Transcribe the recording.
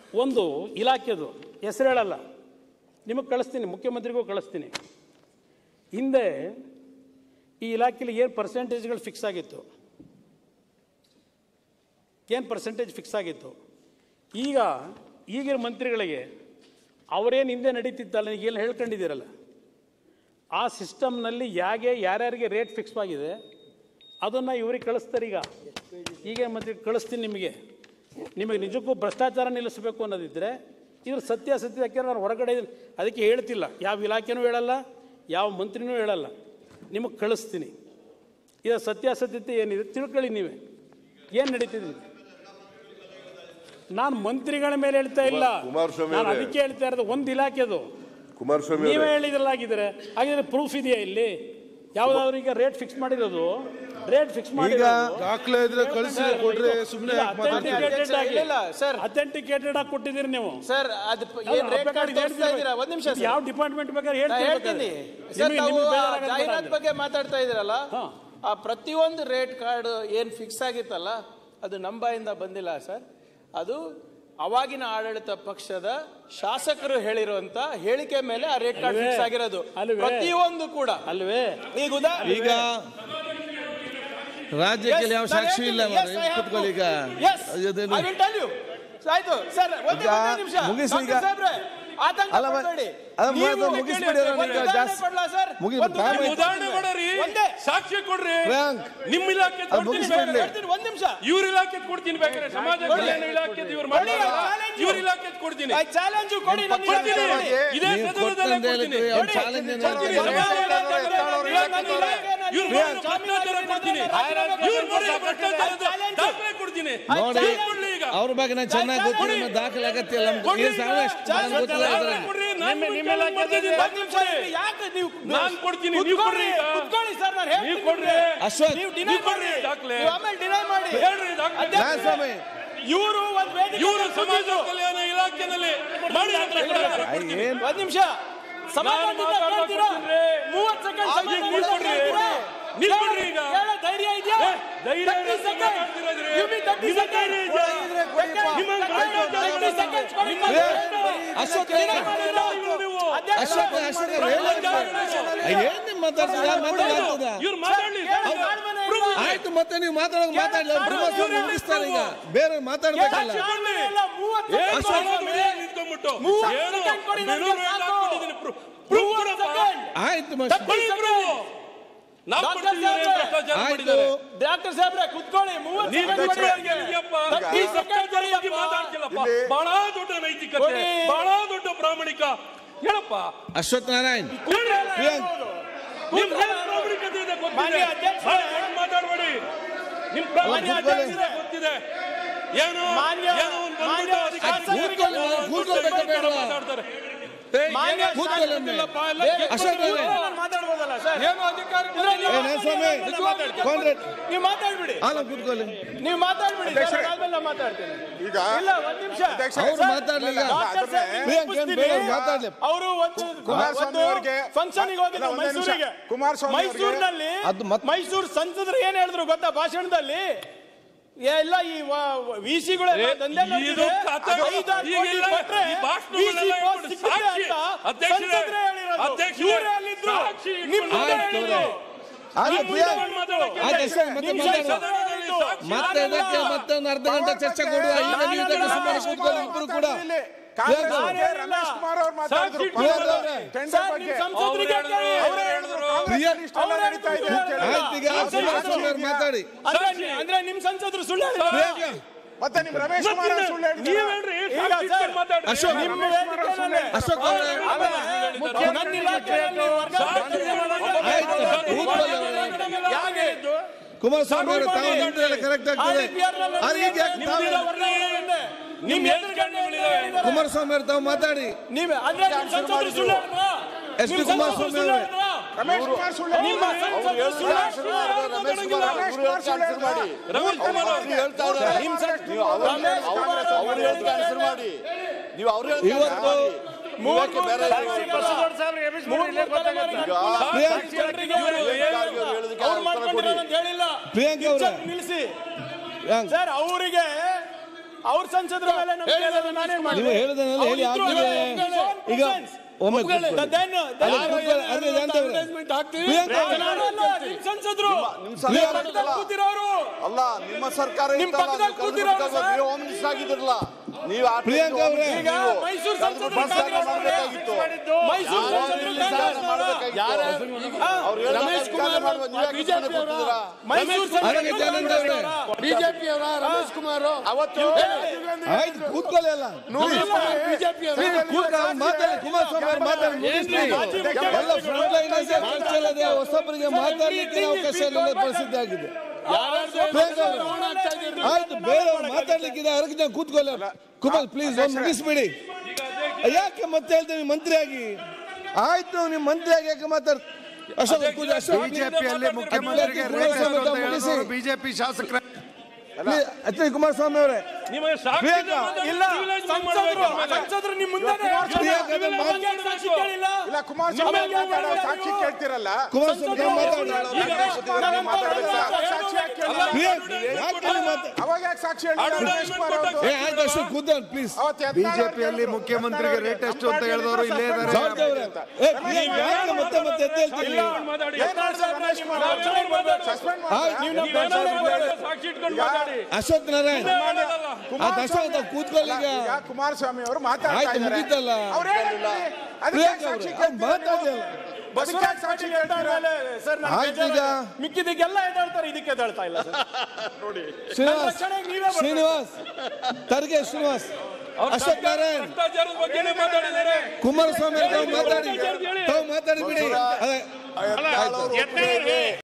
ಒಂದು ಇಲಾಖೆದು ಹೆಸರು ಹೇಳಲ್ಲ ನಿಮಗೆ ಕಳಿಸ್ತೀನಿ ಮುಖ್ಯಮಂತ್ರಿಗೂ ಕಳಿಸ್ತೀನಿ ಹಿಂದೆ ಈ ಇಲಾಖೆಯಲ್ಲಿ ಏನು ಪರ್ಸೆಂಟೇಜ್ಗಳು ಫಿಕ್ಸ್ ಆಗಿತ್ತು ಏನು ಪರ್ಸೆಂಟೇಜ್ ಫಿಕ್ಸ್ ಆಗಿತ್ತು ಈಗ ಈಗಿನ ಮಂತ್ರಿಗಳಿಗೆ ಅವರೇನು ಹಿಂದೆ ನಡೀತಿತ್ತಲ್ಲ ಈಗೆಲ್ಲ ಹೇಳ್ಕೊಂಡಿದ್ದೀರಲ್ಲ ಆ ಸಿಸ್ಟಮ್ನಲ್ಲಿ ಯಾಗೆ ಯಾರ್ಯಾರಿಗೆ ರೇಟ್ ಫಿಕ್ಸ್ ಆಗಿದೆ ಅದನ್ನು ಇವ್ರಿಗೆ ಕಳಿಸ್ತಾರೆ ಈಗ ಈಗ ಮಂತ್ರಿ ಕಳಿಸ್ತೀನಿ ನಿಮಗೆ ನಿಮಗೆ ನಿಜಕ್ಕೂ ಭ್ರಷ್ಟಾಚಾರ ನಿಲ್ಲಿಸಬೇಕು ಅನ್ನೋದಿದ್ದರೆ ಇದ್ರ ಸತ್ಯಾಸತ್ಯ ಯಾಕೆಂದ್ರೆ ನಾನು ಹೊರಗಡೆ ಇದೀನಿ. ಅದಕ್ಕೆ ಹೇಳ್ತಿಲ್ಲ ಯಾವ ಇಲಾಖೆನೂ ಹೇಳಲ್ಲ ಯಾವ ಮಂತ್ರಿನೂ ಹೇಳಲ್ಲ ನಿಮಗೆ ಕಳಿಸ್ತೀನಿ ಇದರ ಸತ್ಯಾಸತ್ಯತೆ ಏನಿದೆ ತಿಳ್ಕೊಳ್ಳಿ ನೀವೇ ಏನು ನಡೀತಿದೆ ನಾನು ಮಂತ್ರಿಗಳ ಮೇಲೆ ಹೇಳ್ತಾ ಇಲ್ಲ ಕುಮಾರಸ್ವಾಮಿ ನಾನು ಅವರೇ. ಅದಕ್ಕೆ ಹೇಳ್ತಾ ಇರೋದು ಒಂದು ಇಲಾಖೆದು ಕುಮಾರಸ್ವಾಮಿ ನೀವೇ ಅವರೇ, ಹೇಳಿದ್ರಲ್ಲ ಆಗಿದ್ರೆ ಹಾಗಿದ್ರೆ ಪ್ರೂಫ್ ಇದೆಯಾ ಇಲ್ಲಿ ಯಾವ್ದಾದ್ರು ಈಗ ರೇಟ್ ಫಿಕ್ಸ್ ಮಾಡಿರೋದು ರೇಟ್ ಫಿಕ್ಸ್ ಈಗ ಮಾಡಿರೋದು ದಾಖಲೆ ಇದ್ರೆ ಕಳಿಸಿ ಕೊಡ್ರಿ ಸುಮ್ಮನೆ ಅಥೆಂಟಿಕೇಟೆಡ್ ಆಗಿ ಇಲ್ಲ, ಇಲ್ಲ, ಸರ್. ಅಥೆಂಟಿಕೇಟೆಡ್ ಆಗಿ ಕೊಟ್ಟಿದ್ದೀರಿ ನೀವು ಸರ್ ಅದು ಏನ್ ರೇಟ್ ಕಾರ್ಡ್ ತೋರಿಸ್ತಾ ಇದ್ದೀರಾ ಒಂದ್ ನಿಮಿಷ ಇದು ಯಾವ ಡಿಪಾರ್ಟ್ಮೆಂಟ್ ಬೇಕಾದ್ರೆ ನಾ ಹೇಳ್ತೀನಿ ಹೇಳ್ತೀನಿ ಸರ್ ನಿಮಗೆ- ತಾವು ನಿಮಗೆ ಆ ಬೇಜಾರಾಗಲ್ಲ ಜಾಹೀರಾತ್ ಅಂದ್ರೆ. ಬಗ್ಗೆ ಮಾತಾಡ್ತಾ ಇದ್ದೀರಲ್ಲ ಹಾ. ಆ ಪ್ರತಿಯೊಂದು ರೇಟ್ ಕಾರ್ಡ್ ಏನ್ ಫಿಕ್ಸ್ ಆಗಿತ್ತಲ್ಲ ಅದು ನಮ್ಮ ಬಾಯಿಂದ ಬಂದಿಲ್ಲ ಸರ್ ಅದು ಅವಾಗಿನ ಆಡಳಿತ ಪಕ್ಷದ ಶಾಸಕರು ಹೇಳಿರುವಂತ ಹೇಳಿಕೆ ಮೇಲೆ ಆ ರೇಟ್ ಕಾರ್ಡ್ ಅಲ್ವೇ? ಫಿಕ್ಸ್ ಆಗಿರೋದು ಅಲ್ವೇ? ಪ್ರತಿಯೊಂದು ಕೂಡ ಅಲ್ವೇ ಈಗ ಉದಾಹರಣೆ ಈಗ ರಾಜ್ಯಕ್ಕೆ ಯಾವ ಸಾಕ್ಷಿ ಇಲ್ಲ ಮಾರ್ರೆ. ಕೂತ್ಕೊಳ್ಳಿ ಈಗ ಅದೇನು- ಆಯ್ತು ಸರ್ ಒಂದೇ ಈಗ ಒಂದೇ ನಿಮಿಷ ಮುಗಿಸಿ ಡಾಕ್ಟರ್ ಈಗ. ಸಾಹೇಬ್ರೆ, ಆತಂಕ ಅಲ್ಲ, ಮ- ಪಡ್ಬೇಡಿ. ಅಲ್ಲ, ನೀವು ಮಾತು ಮುಗಿಸ್ಬಿಡಿ ಅವ್ರನ್ನ ಒಂದು ಈಗ ಉದಾಹರಣೆ ಜಾಸ್ತಿ- ಕೊಡ್ಲಾ ಸರ್? ಮುಗಿ- ಒಂದು ಟೈಮ್ ಉದಾಹರಣೆ ಆಯ್ತು. ಉದಾಹರಣೆ ಕೊಡ್ರಿ ಒಂದೇ. ಸಾಕ್ಷಿ ಕೊಡ್ರಿ ಪ್ರಿಯಾಂಕ್, ನಿಮ್ಮ ಇಲಾಖೆ ಅದು ಕೊಡ್ತೀನಿ ಮುಗಿಸ್ಬಿಡ್ಲಿ. ಬೇಕಾದ್ರೆ. ಹೇಳ್ತೀನಿ, ಒಂದ್ ನಿಮಿಷ ಇವ್ರ ಇಲಾಖೆ ಕೊಡ್ತೀನಿ ಬೇಕಾದ್ರೆ ಸಮಾಜ ಕಲ್ಯಾಣ ಇಲಾಖೆ ಇವ್ರು ಕೊಡಿ, ಮಾಡ್ತಾರಲ್ಲ, challenge. ಇವ್ರ ಇಲಾಖೆ ಕೊಡ್ತೀನಿ ಆ ಚಾಲೆಂಜ್ ಕೊಡಿ ನನ್ನ ಕೊಡ್ತೀನಿ ಇಲಾಖೆ ಕೊಡಿ. ಇದೇ ನೀವು ಸದನದಲ್ಲೇ ಕೊಟ್ಟಂತ ಕೊಡ್ತೀನಿ ಹೇಳಿದ್ರೆ ಅವ್ರು ಕೊಡಿ. ಚಾಲೆಂಜ್ ಏನು ಕೊಡ್ತೀನಿ. ಹೇಳ್ತಾರೆ? ಸಮಾಜ ಕಲ್ಯಾಣ ಇಲಾಖೆ ಇವ್ರು ಪ್ರಿಯಾಂಕ್. ಮಾಡಿರೋ ಭ್ರಷ್ಟಾಚಾರ ಕೊಡ್ತೀನಿ ಇವ್ರು ಮಾಡಿರೋ ಭ್ರಷ್ಟಾಚಾರದ ದಾಖಲೆ ಕೊಡ್ತೀನಿ ನೋಡಿ ಚಾಲೆಂಜ್ ಕೊಡ್ಲಿ ಈಗ ಅವ್ರ ಬಗ್ಗೆ ನಾನು ಚೆನ್ನಾಗಿ ಗೊತ್ತಿಲ್ಲ ನಮ್ಮ ದಾಖಲೆ ಅಗತ್ಯ ಇಲ್ಲ ನಮ್ಗೆ ಕೊಡ್ರಿ ಈ ಸಾವಯವ ಈಗ. ಎಷ್ಟು ಚೆನ್ನಾಗಿ ಗೊತ್ತಿಲ್ಲ ದಾಖಲೆ ಇದ್ರಲ್ಲಿ. ಕೊಡ್ರಿ, ನಾನು ನಿಮ್ಮ- ನಿಮ್ಮ ಚಾಲೆಂಜ್ ಇಲಾಖೆ ಮಾಡ್ತಿದ್ದೀನಿ, ಒಂದ್ ನಿಮಿಷ ಇರಿ, ಯಾಕೆ ನೀವು ನಾನ್ ಕೊಡ್ತೀನಿ, ನೀವು ಕೊಡ್ರಿ ಈಗ. ಕುತ್ಕೊಳ್ಳಿ ಸರ್ ನಾನು ಹೇಳ್ತೀನಿ ನೀವು ಕೊಡ್ರಿ. ನಿಮ್ಗೆ. ಅಶ್ವಥ್, ನೀವು ಡಿನೈ ನೀವು ಕೊಡ್ರಿ ಮಾಡಿ ದಾಖಲೆ. ನೀವು ಆಮೇಲೆ ಡಿನೈ ಮಾಡಿ ಹೇಳ್ರಿ ದಾಖಲೆ. ನಾನ್ ಸ್ವಾಮಿ ಇವರು ಒಂದ್ ವೇದಿಕೆ ಇವರು ಮೇಲೆ ಸಮಾಜ ಕೂತಿದ್ರು. ಕಲ್ಯಾಣ ಇಲಾಖೆನಲ್ಲಿ ಮಾಡಿರೋ ಭ್ರಷ್ಟಾಚಾರ ಕೊಡ್ತೀನಿ. ಏನ್ ಒಂದ್ ನಿಮಿಷ ಸಮಾಧಾನದಿಂದ ಮಾತಾಡ್ತಾ ಕೇಳ್ತೀರಾ? ಕೂತಿದ್ರೆ ಮೂವತ್ತು ಸೆಕೆಂಡ್ ಈಗ ಸಮಾಧಾನದಿಂದ ನೀವು ಕೊಡ್ರಿ. ಕೇಳ್ತೀರಾ? ನೀವು ಕೊಡ್ರಿ ಈಗ. ಹೇಳೋ ಧೈರ್ಯ ಇದೆಯಾ ಏ, ಧೈರ್ಯ 30 ಇರೋದು seconds. ಮಾತಾಡ್ತಿರೋದ್ರಿ. Give me 30 ನಿಮ್ಮ seconds. ಧೈರ್ಯ ಇದೆಯಾ? Second. ನಿಮ್ಮ Second. ಭ್ರಷ್ಟಾಚಾರ 30 seconds ಕೊಡಿ. ನಿಮ್ಮ ಅಶ್ವಥ್ ಡಿನೈ ಹೇಳಿ. ಮಾಡಿಲ್ಲ. ನೀವು. ಅಧ್ಯಕ್ಷ, ಅಶ್ವಥ್ ಅಶ್ವಥ್ ಅವ್ರು ಹೇಳಿ. ಏನ್ ನಿಮ್ ಮಾತಾಡ್ತಿದ್ರ ಮಾತಾಡ್ತದ ಇವ್ರು ಮಾತಾಡ್ಲಿ ಹೇಳೋ ತಾಳ್ಮೆನೇ ಇಲ್ಲ. ಆಯ್ತು ಮತ್ತೆ ನೀವು ಮಾತಾಡೋದು ಮಾತಾಡ್ಲಿ ಅವ್ರು ಬ್ರಹ್ಮಸ್ವಾಮಿ ಮುಗಿಸ್ತಾರೆ ಈಗ ಬೇರೆ ಮಾತಾಡ್ಬೇಕಲ್ಲ ತಾಳ್ಮೆನೇ ಇಲ್ಲ. ಮೂವತ್ತು ಏನು seconds ಮಾಡೋದು ಕೊಡಿ. ಮೇಲೆ ನಿಂತ್ಕೊಂಡ್ಬಿಟ್ಟು? ಮೂವತ್ತು ಏನು? second ಕೊಡಿ ನನಗೆ ಬೆಂಗಳೂರು ಎಲ್ಲ ಸಾಕು. ಹಾಕ್ಬಿಟ್ಟಿದ್ದೀನಿ. proof. proof ಮೂವತ್ತು ಕೊಡಪ್ಪ. second. ಆಯ್ತು ಮತ್ತೆ ಕೊಡಿ proof. ನಾವು ಡಾಕ್ಟರ್ ಕೊಡ್ತೀವಿ ಇವ್ರು ಸಾಹೇಬ್ರೆ. ಭ್ರಷ್ಟಾಚಾರ ಆಯ್ತು ಮಾಡಿದ್ದಾರೆ. ಡಾಕ್ಟರ್ ಸಾಹೇಬ್ರೆ ಕುತ್ಕೊಳ್ಳಿ ಮೂವತ್ತು ನೀವು second ಕೊಡಿ ಭ್ರಷ್ಟಾಚಾರ ನನಗೆ. ಇದೆಯಪ್ಪ. ಥರ್ಟಿ ಈ ಸೆಕೆಂಡ್ ಭ್ರಷ್ಟಾಚಾರ ಬಗ್ಗೆ ಕೊಡಿಯಪ್ಪ. ಮಾತಾಡ್ತಿಲ್ಲಪ್ಪ. ಇಲ್ಲಿ- ಬಹಳ ದೊಡ್ಡ ನೈತಿಕತೆ ಕೊಡಿ. ಬಹಳ ದೊಡ್ಡ ಪ್ರಾಮಾಣಿಕ ಹೇಳಪ್ಪ ಅಶ್ವಥ್ ನಾರಾಯಣ್ ಕೊಡ್ರಿ. ಪ್ರಿಯಾಂಕ್ ನಿಮ್ ಏನ್ ಪ್ರಾಮಾಣಿಕತೆ ಇದೆ ಗೊತ್ತಿದೆ ಮಾನ್ಯ ಅಧ್ಯಕ್ಷರೇ. ಬಹಳ ದೊಡ್ಡ ಮಾತಾಡ್ಬೇಡಿ ನಿಮ್ ಪ್ರಾಮಾಣಿಕ ಮಾನ್ಯ ಅಧ್ಯಕ್ಷರೇ. ಗೊತ್ತಿದೆ ಏನು ಮಾನ್ಯ ಏನೋ ಒಂದು ಬಂದ್ಬಿಟ್ಟು ಮಾನ್ಯ ಅಧಿಕಾರ ಶಾಸಕರಿಗೆ ಕೂತ್ಕೊಳ್ಳಿ, ಕೂತ್ಕೊಳ್ಬೇಕಾ ಬೇಡವಾ? ಮಾತಾಡ್ತಾರೆ ಮಾನ್ಯ ಕೂತ್ಕೊಳ್ಳಿ ಗೊತ್ತಿಲ್ಲಪ್ಪ, ಎಲ್ಲ ಬೇರೆ ಗೆದ್ದು ಅಶೋಕ್ ಅವರೇ. ಬಂದಿದ್ದಾರೆ. ನಾನು ಮಾತಾಡ್ಬೋದಲ್ಲ ಸರ್ ಏನು ಅಧಿಕಾರ ಇದ್ರೆ ನೀವು ಏ, ನಾನ್ ಸ್ವಾಮಿ, ಮಾತಾಡಿ. ಕಾನ್ರೆಡ್. ನೀವು ಮಾತಾಡ್ಬಿಡಿ ಹಾಲು ಕೂತ್ಕೊಳ್ಳಿ ನೀವು ಮಾತಾಡ್ಬಿಡಿ ಅಧ್ಯಕ್ಷರೇ. ಸರ್, ಆದ್ಮೇಲೆ ನಾನು ಮಾತಾಡ್ತೀನಿ ಈಗ ಇಲ್ಲ ಒಂದ್ ನಿಮಿಷ ಅಧ್ಯಕ್ಷ ಅವ್ರು ಮಾತಾಡ್ಲಿ ಈಗ ಡಾಕ್ಟರ್ ಸಾಹೇಬ್ ನಿಮ್ಗೆ ಪ್ರಿಯಾಂಕ್ ಏನ್ ಒಪ್ಪಿಸ್ತೀನಿ. ಬೇಡ ಮಾತಾಡ್ಲಿ ಅವರು ಒಂದು ಕುಮಾರಸ್ವಾಮಿ ಅವ್ರಿಗೆ- ಫಂಕ್ಷನ್ಗೆ ಹೋಗಿದ್ರು ಇಲ್ಲ, ಒಂದೇ ನಿಮಿಷ. ಮೈಸೂರಿಗೆ ಕುಮಾರಸ್ವಾಮಿ ಅವ್ರಿಗೆ- ಮೈಸೂರಿನಲ್ಲಿ ಅದು ಮತ್- ಮೈಸೂರು ಸಂಸದರು ಏನ್ ಹೇಳಿದ್ರು ಗೊತ್ತಾ ಭಾಷಣದಲ್ಲಿ ಎಲ್ಲ ಈ ವಿಸಿಗಳೆಲ್ಲ ಏ, ದಂಧೆ ಇದು ನಡೆದಿದೆ. ಕಥೆ. ಐದಾರು ಈಗ ಕೋಟಿ ಇಲ್ಲ, ಕೊಟ್ರೆ ಈ ಭಾಷಣಗಳೆಲ್ಲ VC ಇಟ್ಕೊಂಡು post ಸಿಕ್ಕಿದೆ ಸಾಕ್ಷಿ. ಅಂತ ಅಧ್ಯಕ್ಷರೇ, ಸಂಸದರೇ ಹೇಳಿರೋದು. ಅಧ್ಯಕ್ಷರೇ, ಇವ್ರೇ ಅಲ್ಲಿದ್ರು. ಸಾಕ್ಷಿ ನಿಮ್ ಇಟ್ಕೊಂಡು ಮುಂದೆ ಆಯ್ತು, ಹೇಳಿದ್ರು. ಆಯ್ತು, ನಿಮ್ ಮುಂದೆ ಪ್ರಿಯಾಂಕ್. ಬಂದು ಮಾತಾಡಕ್ಕೆ ಆಯ್ತು, ಅಷ್ಟೇ, ಮತ್ತೆ ನಿಮಿಷ ಮಾತಾಡುವ. ಸದನದಲ್ಲಿ ಸಾಕ್ಷಿ ಮತ್ತೆ ಇದಕ್ಕೆ ಮತ್ತೆ ಒಂದು ಅರ್ಧ ಗಂಟೆ ಚರ್ಚೆ ಕೊಡುವ ಈಗ ನೀವು ಇದಕ್ಕೆ ಸುಮ್ಮನೆ ಕೂತ್ಕೊಳ್ಳಿ ಇಬ್ರು ಕೂಡ ಪ್ರಿಯಾಂಕ್ ಅವ್ರೆ. ರಮೇಶ್ ಕುಮಾರ್ ಅವ್ರು ಮಾತಾಡಿದ್ರು ಸಾಕ್ಷಿ ಪ್ರಿಯಾಂಕ್ ಅವ್ರೆ. ಟೆಂಡರ್ ಸರ್, ಬಗ್ಗೆ ನಿಮ್ ಸಂಸದರಿಗೆ ಅವ್ರು ಕೇಳಿ. ಹೇಳಿದ್ರು. ಅವರೇ ಹೇಳಿದ್ರು ಪ್ರಿಯಾಂಕ್ ಇಷ್ಟೆಲ್ಲ ನಡೀತಾ ಇದೆ ಅಂತ ಹೇಳಿ. ಆಯ್ತು ಈಗ ಕುಮಾರಸ್ವಾಮಿ ಅವ್ರು ಮಾತಾಡಿ ಅಂದ್ರೆ ನಿ- ಅಂದ್ರೆ ನಿಮ್ ಸಂಸದರು ಸುಳ್ಳು ಹೇಳಿದ್ರು. ಪ್ರಿಯಾಂಕ್ ಮತ್ತೆ ನಿಮ್ ರಮೇಶ್ ಕುಮಾರ್ ಅವ್ರು ಸುಳ್ಳು ನೀವ್ ಹೇಳಿದ್ರು ಹೇಳ್ರಿ ಈಗ ಸಾಕ್ಷಿ ಸರ್, ಇಟ್ಕೊಂಡು ಮಾತಾಡ್ರಿ. ಅಶೋಕ್ ನಿಮ್ಮ ವೇದಿಕೆಯಲ್ಲೇ. ಅಶೋಕ್ ಅವರೇ ಆಮೇಲೆ ನನ್ನ ಇಲಾಖೆಯಲ್ಲಿ ವರ್ಗಾವಣೆ ಆಯ್ತು ಕೂತ್ಕೊಳ್ಳಿ ಅವ್ರೆ. ಯಾಕೆ? ಕುಮಾರಸ್ವಾಮಿ ಅವರು ತಾವು ನಿಂತ್ರೆ ಕರೆಕ್ಟ್ ಆಗ್ತದೆ ಆದ್ರೆ ಈಗ ಯಾಕೆ ತಾವು ನಿಮ್ ಎದುರುಗಡೆ ಕುಮಾರಸ್ವಾಮಿ ಅವರು ತಾವು ಮಾತಾಡಿ ನೀವೇ ಅಂದ್ರೆ ನಿಮ್ ಸಂಸದರು ಸುಳ್ಳು ಹೇಳಿದ್ರಾ? ಎಸ್ ಪಿ ನಿಮ್ ಕುಮಾರಸ್ವಾಮಿ ಸಂಸದರು ಸುಳ್ಳು ಅವರೇ. ಹೇಳಿದ್ರಾ? ರಮೇಶ್ ಕುಮಾರ್ ಸುಳ್ಳು ನಿಮ್ಮ ಹೇಳಿದ್ರು. ಸಂಸದರು ಸುಳ್ಳು ಹೇಳಿದ್ರಾ? ರಮೇಶ್ ಕುಮಾರ್ ರಮೇಶ್ ಕುಮಾರ್ ಸುಳ್ಳು ಹೇಳಿದ್ರು. ರಮೇಶ್ ಕುಮಾರ್ ಅವ್ರು ನಿಮ್ ಸಂಸದರು ನೀವು ಅವ್ರು ಅವ್ರು ಹೇಳ್ತಾ ಆನ್ಸರ್ ಮಾಡಿ ನೀವು ಅವ್ರು ಇವತ್ತು ಮೂವಕ್ಕೆ ಬೇರೆ ಪ್ರಿಯಾಂಕ್ ಜನರಿಗೆ ಅವ್ರು ಮಾಡ್ಕೊಂಡಿರೋದು ಅಂತ ಹೇಳಿಲ್ಲ ಪ್ರಿಯಾಂಕ್ ಅವರೇ ನಿಲ್ಲಿಸಿ ಪ್ರಿಯಾಂಕ್ ಸರ್ ಅವರಿಗೆ ಅವ್ರ ಸಂಸದರ ಮೇಲೆ ನಮ್ಗೆ ಹೇಳೋದು ನಾನೇನ್ ಮಾಡ್ಲಿ? ನೀವು ಹೇಳೋದನ್ನೆಲ್ಲ ಹೇಳಿ ಅವ್ರು ಇದ್ರು ಆದ್ಮೇಲೆ ಮೇಲೆ ಈಗ ಒಮ್ಮೆ ಒಪ್ಕೊಳ್ಳಿ. ಕೂತ್ಕೊಳ್ಳಿ. Then- then ಅಲ್ಲಿ ಕೂತ್ಕೊಳ್ಳಿ. ಅಲ್ಲಿ ಜಯಂತ್ ಅವ್ರೆ. advertisement ಹಾಕ್ತೀವಿ. ಪ್ರಿಯಾಂಕಾ ಅವ್ರೆ. ನಾನು ಅಲ್ಲ, ನಿಮ್ ಸಂಸದರು ನಿಮ್ ನಿಮ್ ಸರ್ಕಾರ ಪಕ್ಕದಲ್ಲಿ ಕೂತಿರೋರು ಅಲ್ಲ ನಿಮ್ಮ ಸರ್ಕಾರ ನಿಮ್ ಇತ್ತಲ್ಲ, ಪಕ್ಕದಲ್ಲಿ ನೀವು ಕಳೆದು ಕೂತಿರೋರು ಬಿಟ್ಟಾಗ ಸರ್. ನೀವು ಹೋಮ್ ಮಿನಿಸ್ಟರ್ ಆಗಿದ್ರಲ್ಲ ನೀವು ಆ ಪ್ರಿಯಾಂಕಾ time ಅವ್ರೆ. ನೀವು ಈಗ ಮೈಸೂರು ಕಳೆದು ಸಂಸದರು ಬಸ್ ಯಾಕೆ ಕಾಂಗ್ರೆಸ್ ಮಾಡ್ಬೇಕಾಗಿತ್ತು ಮೈಸೂರು ಯಾರು ಸಂಸದರು ನಿಲ್ಲಿಸಿ ಕಾಂಗ್ರೆಸ್ ಮಾಡ್ಬೇಕಾಗಿತ್ತು? ಅವ್ರು ಹೇಳಿದಾಗ ರಮೇಶ್ ಕುಮಾರ್ ಅಧಿಕಾರ ಮಾಡುವ ನೀವೇ ಬಿಜೆಪಿ ಕಿತ್ಕೊಂಡು ಕೊಟ್ಟಿದ್ದೀರಾ? ಮೈಸೂರು ಹಾಗಾಗಿ ಜನಾರ್ದನ್ ಅವರೇ. ಬಿಜೆಪಿ ಅವರ ರಮೇಶ್ ಕುಮಾರ್ ಅವತ್ತು ಆಯ್ತು ಕೂತ್ಕೊಳ್ಳಿ ಅಲ್ಲ ಬಿಜೆಪಿ ಪ್ಲೀಸ್ ಕೂತ್ಕೊಳ್ಳಿ, ಅವ್ರು ಮಾತಾಡಿ ಕುಮಾರಸ್ವಾಮಿ ಅವ್ರು ಮಾತಾಡಿ ಮುಗಿಸ್ಲಿ. ಎಲ್ಲ ಫ್ರಂಟ್ ಲೈನರ್ಸ್ ಚರ್ಚೆಲ್ಲದೆ ಹೊಸಬರಿಗೆ ಮಾತಾಡ್ಲಿಕ್ಕೆ ಅವಕಾಶ ಇಲ್ಲ ಪರಿಸ್ಥಿತಿ ಆಗಿದೆ ಪ್ರಿಯಾಂಕಾ ಅವ್ರೆ. ಆಯ್ತು ಬೇರೆಯವ್ರು ಮಾತಾಡ್ಲಿಕ್ಕಿದೆ ಅದಕ್ಕೆ ಜನ ಕೂತ್ಕೊಳ್ಳಿ ಕುಮಾರ್ ಪ್ಲೀಸ್ ಒಂದು ಮುಗಿಸ್ಬಿಡಿ ಯಾಕೆ ಮತ್ತೆ ಹೇಳ್ತೇವೆ ಮಂತ್ರಿ ಆಗಿ ಆಯ್ತು ನೀವು ಮಂತ್ರಿ ಆಗಿ ಯಾಕೆ ಮಾತಾಡ್ ಅಶೋಕ್ ಕೂತ್ಕೊಳ್ಳಿ, ಅಶೋಕ್ ಬಿಜೆಪಿಯಲ್ಲಿ ಮುಖ್ಯಮಂತ್ರಿಗೆ ರೇಟ್ ಎಷ್ಟು ಅಂತ ಹೇಳಿದವರು ಬಿಜೆಪಿ ಶಾಸಕರ ಪ್ಲೀಸ್, ಎಚ್ ಡಿ ಕುಮಾರಸ್ವಾಮಿ ಅವರೇ ನಿಮಗೆ ಸಾಕ್ಷಿ ಪ್ರಿಯಾಂಕಾ. ಇಲ್ಲ ಸಂಸದರು ಸಂಸದರು ನಿಮ್ ಮುಂದೆ ಪ್ರಿಯಾಂಕಾ ಅದನ್ನ ಮಾತಾಡಿ. ಸಾಕ್ಷಿ ಕೇಳಿಲ್ಲ ಇಲ್ಲ ಕುಮಾರಸ್ವಾಮಿ ಅವ್ರು ಮಾತಾಡೋ ಸಾಕ್ಷಿ ಕೇಳ್ತಿರಲ್ಲ ಕುಮಾರಸ್ವಾಮಿ ಅವ್ರು ಮಾತಾಡಿ ಸಾಕ್ಷಿ ಯಾಕೆ ಕೇಳಿಲ್ಲ? ಪ್ರಿಯಾಂಕಾ, ಯಾಕೆ ನೀವು ಮಾತಾಡಿ ಅವಾಗ ಯಾಕೆ ಸಾಕ್ಷಿ ಹೇಳಿಲ್ಲ ರಮೇಶ್ ಕುಮಾರ್ ಅವ್ರದ್ದು? ಏ ಆಯ್ತು ಅಶೋಕ್ ಕೂತ್ಕೊಳ್ಳಿ ಪ್ಲೀಸ್ ಅವತ್ತು ಯತ್ನಾಳ್ ಅವ್ರು ಬಿಜೆಪಿಯಲ್ಲಿ ಹೇಳಿದ್ರು. ಮುಖ್ಯಮಂತ್ರಿಗೆ ರೇಟ್ ಎಷ್ಟು ಅಂತ ಹೇಳಿದವರು ಇಲ್ಲೇ ಇದ್ದಾರೆ ಜಾರ್ಜ್ ಅವರೇ ಏ ಪ್ರಿಯಾಂಕಾ, ಯಾಕೆ ಮತ್ತೆ ಮತ್ತೆ ಎದ್ದು ಹೇಳ್ತೀರಿ ಮಾತಾಡಿ ಏನ್ ಮಾಡ್ತಾರೆ ರಮೇಶ್ ಕುಮಾರ್ ಅವ್ರು? ಸಸ್ಪೆಂಡ್ ಆಯ್ತು, ಮಾಡ್ತಾರೆ? ಸಾಕ್ಷಿ ಇಟ್ಕೊಂಡು ಮಾತಾಡಿ ಅಶೋಕ್ ನಾರಾಯಣ್ ಅದು ಅಶೋಕ್ ತಾವು ಕೂತ್ಕೊಳ್ಳಿ ಈಗ ಈಗ ಕುಮಾರಸ್ವಾಮಿ ಅವರು ಮಾತಾಡ್ತಾ ಆಯ್ತು, ಇದ್ದಾರೆ ಮುಗೀತಲ್ಲ. ಅವ್ರು ಹೇಳಿಲ್ಲ. ಅದಕ್ಕೆ ಪ್ರಿಯಾಂಕಾ ಸಾಕ್ಷಿ ಅವ್ರೆ, ಅವ್ರು ಮಾತಾಡಿ ಬಸವರಾಜ್ ಸಾಕ್ಷಿ ಕೇಳ್ತಾರೆ ಸರ್ ಆಯ್ತು ಈಗ ಮಿಕ್ಕಿದಕ್ಕೆಲ್ಲ ಎದ್ದೇಳ್ತಾರೆ ಇದಕ್ಕೆ ಎದ್ದೇಳ್ತಾ ಇಲ್ಲ ಸರ್ ಶ್ರೀನಿವಾಸ್ ರಕ್ಷಣೆಗೆ ನೀವೇ ಬರ್ಬೇಕು. ಶ್ರೀನಿವಾಸ್ ತರ್ಗೆ ಶ್ರೀನಿವಾಸ್ ಅಶೋಕ್ ನಾರಾಯಣ್ ಭ್ರಷ್ಟಾಚಾರದ ಬಗ್ಗೆ ಮಾತಾಡಿದ್ದಾರೆ ಕುಮಾರಸ್ವಾಮಿ ತಾವು ಮಾತಾಡಿ ತಾವು ಮಾತಾಡಿ ಬಿಡಿ ಅದೇ ಯತ್ನಾಳ್ ಅವರು